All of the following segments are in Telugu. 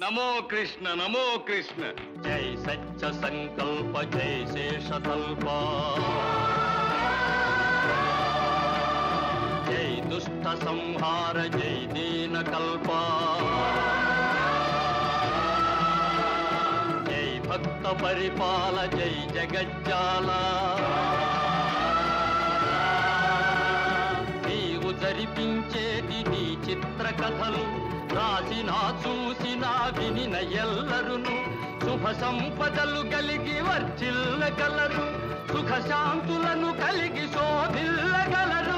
నమో కృష్ణ నమో కృష్ణ జై సత్య సంకల్ప జై శేషతల్ప జై దుష్ట సంహార జై దీన కల్ప జై భక్త పరిపాల జై జగజ్జాల నీవు జరిపించేటి నీ చిత్ర కథలు రాసిన చూసిన వినిన ఎల్లరును శుభ సంపదలు కలిగి వర్చిల్లగలరు సుఖ శాంతులను కలిగి శోభిల్లగలరు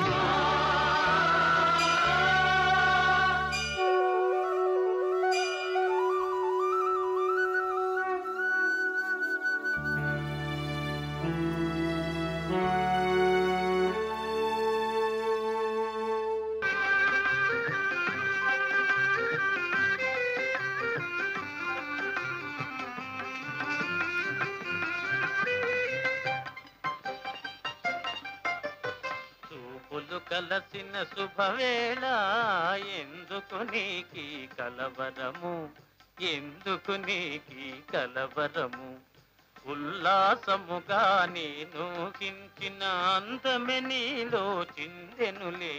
చూపులు కలసిన శుభవేళ ఎందుకు నీకి కలవరము ఎందుకు నీకి కలవరము ఉల్లాసముగా నేను కించిన అందమె నీలో చిందెనులే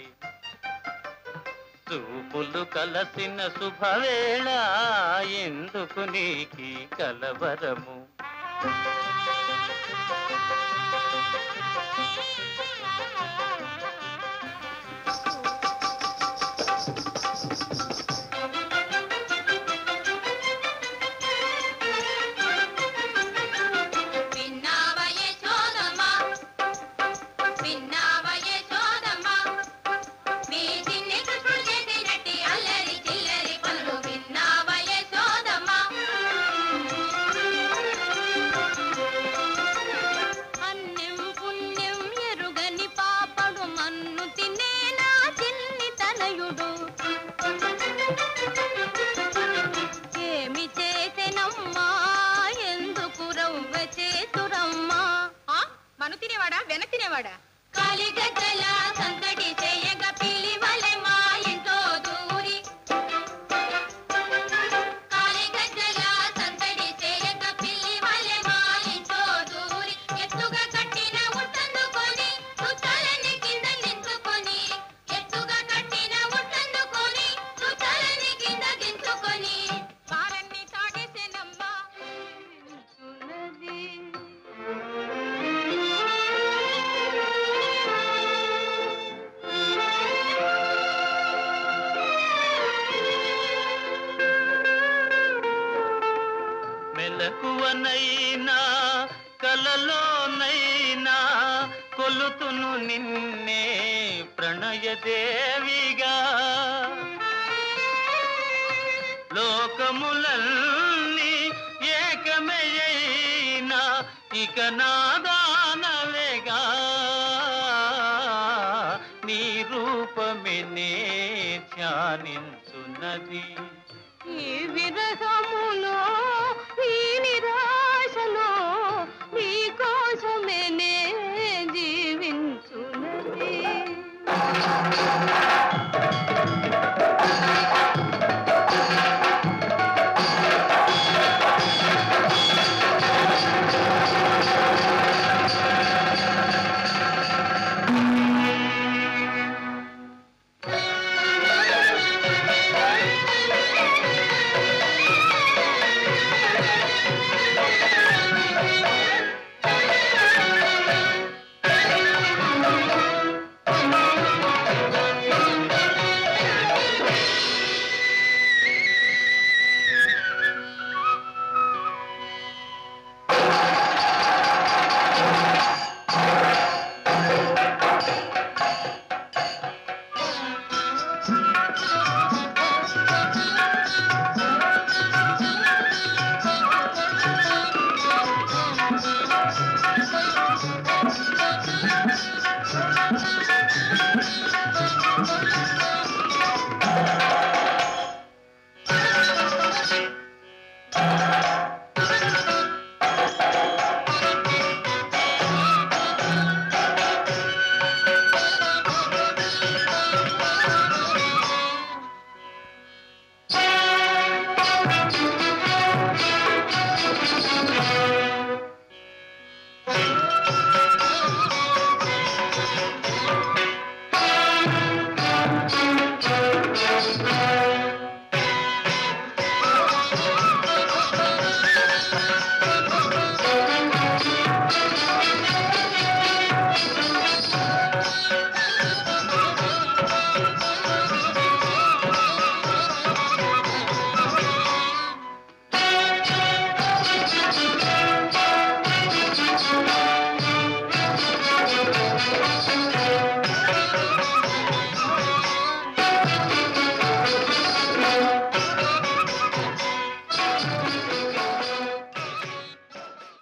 చూపులు కలసిన శుభవేళ ఎందుకు నీకి కలవరము విన్నావయే చోదమ్మా విన్నావయే చోదమ్మా మీ చిన్ని కృష్ణుడు చేసినట్టి అల్లరి చిల్లరి పనులు విన్నావయే చోదమ్మా అన్యం పుణ్యం ఎరుగని పాపడు మన్ను తినే నా చిన్ని తనయుడు ఏమి చేసెనమ్మా ఎందుకు రవ్వ చేతురమ్మా మను తినేవాడా వెన తినేవాడా కాలిగజ్జల సందడి చేయగ పిలివలె మా ఇంట్లో దూరి కాలిగజ్జల సందడి చేయగ పిలివలె మా ఇంట్లో దూరి ఎత్తుగా కట్టిన ఉట్టందుకొని చుట్టాలని కింద నించుకొని ఎత్తుగా కట్టిన ఉట్టందుకొని చుట్టాలని కింద దించుకొని వారన్ని తాగేసేనమ్మా చున్నది మెలకువనైనా కలలోనైనా కొలుతును నిన్నే ప్రణయదేవిగా లోకములన్నీ ఏకమయ్యినా ఇక నాదానవేగా నీ రూపమే నే ధ్యానించున్నది ఈ విరహములో